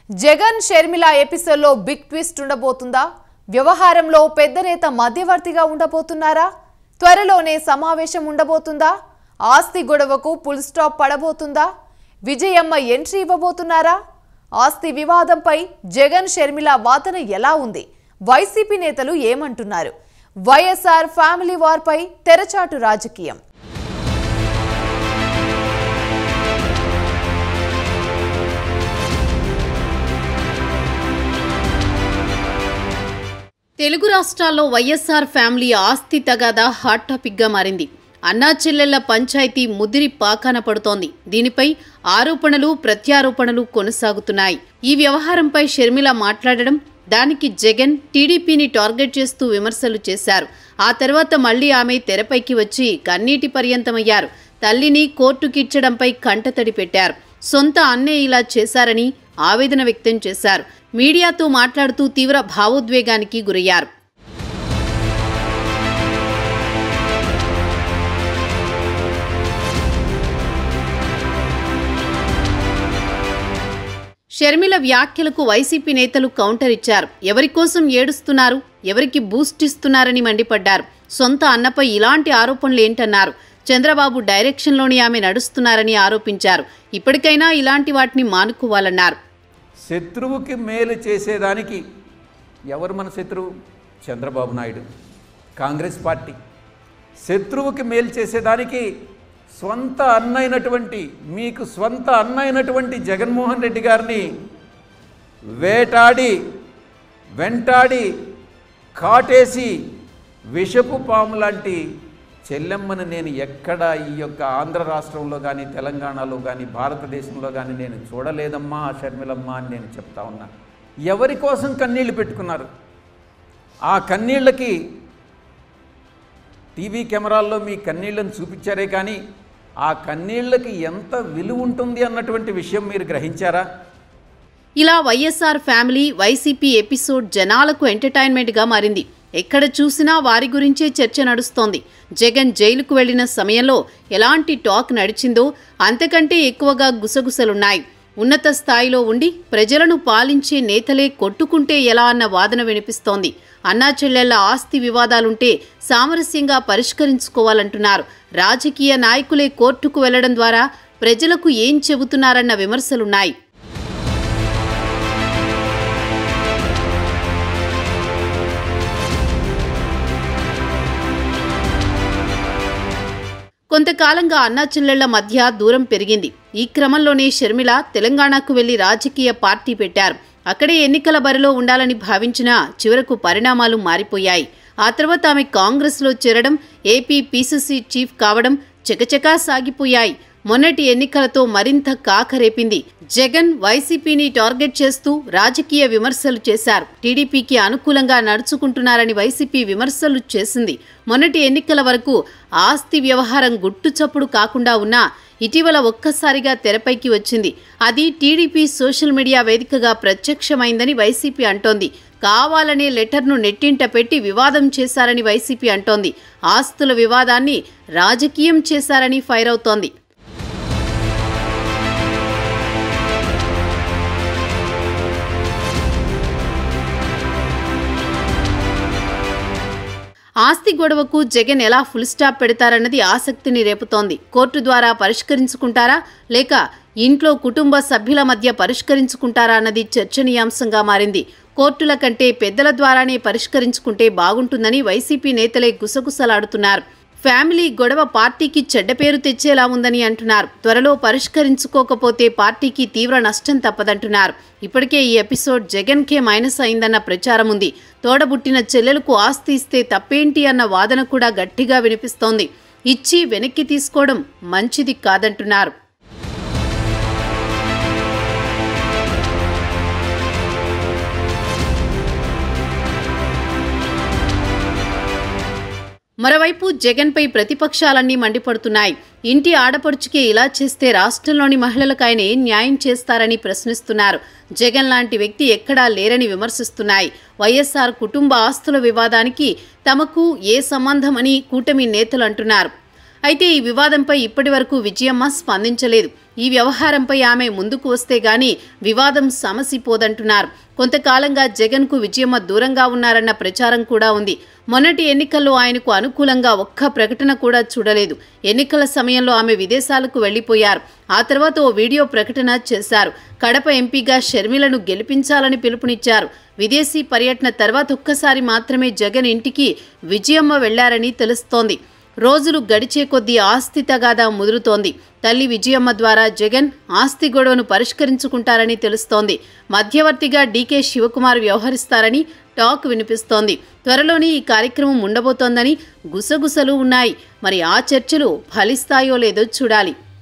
జగన్ షర్మిల ఎపిసోడ్లో big twist ఉండబోతుందా వ్యవహారంలో పెద్ద నేత మధ్యవర్తిగా ఉండబోతున్నారా త్వరలోనే సమావేశం ఉండబోతుందా ఆస్తి గొడవకు పుల్ స్టాప్ పడబోతుందా విజయమ్మ ఎంట్రీ ఇవ్వబోతున్నారా ఆస్తి వివాదంపై జగన్ షర్మిల వాదన ఎలా ఉంది వైసీపీ నేతలు ఏమంటున్నారు వైఎస్ఆర్ ఫ్యామిలీ వార్పై తెరచాటు రాజకీయం తెలుగు రాష్ట్రాల్లో వైఎస్ఆర్ ఫ్యామిలీ ఆస్తి తగాదా హాట్ టాపిక్గా మారింది అన్నా చెల్లెళ్ల పంచాయతీ ముదిరి పాకాన పడుతోంది దీనిపై ఆరోపణలు ప్రత్యారోపణలు కొనసాగుతున్నాయి ఈ వ్యవహారంపై షర్మిల మాట్లాడడం దానికి జగన్ టీడీపీని టార్గెట్ చేస్తూ విమర్శలు చేశారు ఆ తర్వాత మళ్లీ ఆమె తెరపైకి వచ్చి కన్నీటి పర్యంతమయ్యారు తల్లిని కోర్టుకిచ్చడంపై కంటతడి పెట్టారు సొంత అన్నే ఇలా చేశారని ఆవేదన వ్యక్తం చేశారు మీడియాతో మాట్లాడుతూ తీవ్ర భావోద్వేగానికి గురయ్యారు షర్మిల వ్యాఖ్యలకు వైసీపీ నేతలు కౌంటర్ ఇచ్చారు ఎవరి కోసం ఏడుస్తున్నారు ఎవరికి బూస్ట్ ఇస్తున్నారని మండిపడ్డారు సొంత అన్నపై ఇలాంటి ఆరోపణలు ఏంటన్నారు చంద్రబాబు డైరెక్షన్లోని ఆమె నడుస్తున్నారని ఆరోపించారు ఇప్పటికైనా ఇలాంటి వాటిని మానుకోవాలన్నారు శత్రువుకి మేలు చేసేదానికి ఎవరు మన శత్రువు చంద్రబాబు నాయుడు కాంగ్రెస్ పార్టీ శత్రువుకి మేలు చేసేదానికి స్వంత అన్నైనటువంటి మీకు స్వంత అన్నైనటువంటి జగన్మోహన్ రెడ్డి గారిని వేటాడి వెంటాడి కాటేసి విషపు పాము లాంటి చెల్లెమ్మను నేను ఎక్కడ ఈ యొక్క ఆంధ్ర రాష్ట్రంలో కానీ తెలంగాణలో కానీ భారతదేశంలో కానీ నేను చూడలేదమ్మా ఆ షర్మిలమ్మ అని నేను చెప్తా ఉన్నా ఎవరి కోసం కన్నీళ్లు పెట్టుకున్నారు ఆ కన్నీళ్ళకి టీవీ కెమెరాల్లో మీ కన్నీళ్ళని చూపించారే కానీ ఆ కన్నీళ్ళకి ఎంత విలువ ఉంటుంది అన్నటువంటి విషయం మీరు గ్రహించారా ఇలా వైఎస్ఆర్ ఫ్యామిలీ వైసీపీ ఎపిసోడ్ జనాలకు ఎంటర్టైన్మెంట్గా మారింది ఎక్కడ చూసినా వారి గురించే చర్చ నడుస్తోంది జగన్ జైలుకు వెళ్లిన సమయంలో ఎలాంటి టాక్ నడిచిందో అంతకంటే ఎక్కువగా గుసగుసలున్నాయి ఉన్నత స్థాయిలో ఉండి ప్రజలను పాలించే నేతలే కొట్టుకుంటే ఎలా అన్న వాదన వినిపిస్తోంది అన్నా చెల్లెళ్ల ఆస్తి వివాదాలుంటే సామరస్యంగా పరిష్కరించుకోవాలంటున్నారు రాజకీయ నాయకులే కోర్టుకు వెళ్లడం ద్వారా ప్రజలకు ఏం చెబుతున్నారన్న విమర్శలున్నాయి కొంతకాలంగా అన్నా చెల్లెళ్ల మధ్య దూరం పెరిగింది ఈ క్రమంలోనే షర్మిల తెలంగాణకు వెళ్లి రాజకీయ పార్టీ పెట్టారు అక్కడే ఎన్నికల బరిలో ఉండాలని భావించినా చివరకు పరిణామాలు మారిపోయాయి ఆ తర్వాత ఆమె కాంగ్రెస్లో చేరడం ఏపీ పీసీసీ చీఫ్ కావడం చకచకా సాగిపోయాయి మొన్నటి ఎన్నికలతో మరింత కాకరేపింది జగన్ వైసీపీని టార్గెట్ చేస్తూ రాజకీయ విమర్శలు చేశారు టీడీపీకి అనుకూలంగా నడుచుకుంటున్నారని వైసీపీ విమర్శలు చేసింది మొన్నటి ఎన్నికల వరకు ఆస్తి వ్యవహారం గుట్టుచప్పుడు కాకుండా ఉన్నా ఇటీవల ఒక్కసారిగా తెరపైకి వచ్చింది అది టీడీపీ సోషల్ మీడియా వేదికగా ప్రత్యక్షమైందని వైసీపీ అంటోంది కావాలనే లెటర్ను నెట్టింట పెట్టి వివాదం చేశారని వైసీపీ అంటోంది ఆస్తుల వివాదాన్ని రాజకీయం చేశారని ఫైర్ అవుతోంది ఆస్తి గొడవకు జగన్ ఎలా ఫుల్ స్టాప్ పెడతారన్నది ఆసక్తిని రేపుతోంది కోర్టు ద్వారా పరిష్కరించుకుంటారా లేక ఇంట్లో కుటుంబ సభ్యుల మధ్య పరిష్కరించుకుంటారా అన్నది చర్చనీయాంశంగా మారింది కోర్టుల కంటే పెద్దల ద్వారానే పరిష్కరించుకుంటే బాగుంటుందని వైసీపీ నేతలే గుసగుసలాడుతున్నారు ఫ్యామిలీ గొడవ పార్టీకి చెడ్డ పేరు తెచ్చేలా ఉందని అంటున్నారు త్వరలో పరిష్కరించుకోకపోతే పార్టీకి తీవ్ర నష్టం తప్పదంటున్నారు ఇప్పటికే ఈ ఎపిసోడ్ జగన్కే మైనస్ అయిందన్న ప్రచారం ఉంది తోడబుట్టిన చెల్లెలకు ఆస్తి ఇస్తే తప్పేంటి అన్న వాదన కూడా గట్టిగా వినిపిస్తోంది ఇచ్చి వెనక్కి తీసుకోవడం మంచిది కాదంటున్నారు మరోవైపు జగన్పై ప్రతిపక్షాలన్నీ మండిపడుతున్నాయి ఇంటి ఆడపడుచుకే ఇలా చేస్తే రాష్ట్రంలోని మహిళలకు ఆయన ఏం న్యాయం చేస్తారని ప్రశ్నిస్తున్నారు జగన్ లాంటి వ్యక్తి ఎక్కడా లేరని విమర్శిస్తున్నాయి వైఎస్ఆర్ కుటుంబ ఆస్తుల వివాదానికి తమకు ఏ సంబంధమని కూటమి నేతలు అంటున్నారు అయితే ఈ వివాదంపై ఇప్పటి వరకు విజయమ్మ స్పందించలేదు ఈ వ్యవహారంపై ఆమె ముందుకు వస్తే గాని వివాదం సమసిపోదంటున్నారు కొంతకాలంగా జగన్కు విజయమ్మ దూరంగా ఉన్నారన్న ప్రచారం కూడా ఉంది మొన్నటి ఎన్నికల్లో ఆయనకు అనుకూలంగా ఒక్క ప్రకటన కూడా చూడలేదు ఎన్నికల సమయంలో ఆమె విదేశాలకు వెళ్లిపోయారు ఆ తర్వాత ఓ వీడియో ప్రకటన చేశారు కడప ఎంపీగా షర్మిలను గెలిపించాలని పిలుపునిచ్చారు విదేశీ పర్యటన తర్వాత ఒక్కసారి మాత్రమే జగన్ ఇంటికి విజయమ్మ వెళ్లారని తెలుస్తోంది రోజులు గడిచే కొద్దీ ఆస్తి తగాదా ముదురుతోంది తల్లి విజయమ్మ ద్వారా జగన్ ఆస్తి గొడవను పరిష్కరించుకుంటారని తెలుస్తోంది మధ్యవర్తిగా డీకే శివకుమార్ వ్యవహరిస్తారని టాక్ వినిపిస్తోంది త్వరలోనే ఈ కార్యక్రమం ఉండబోతోందని గుసగుసలు ఉన్నాయి మరి ఆ చర్చలు ఫలిస్తాయో లేదో చూడాలి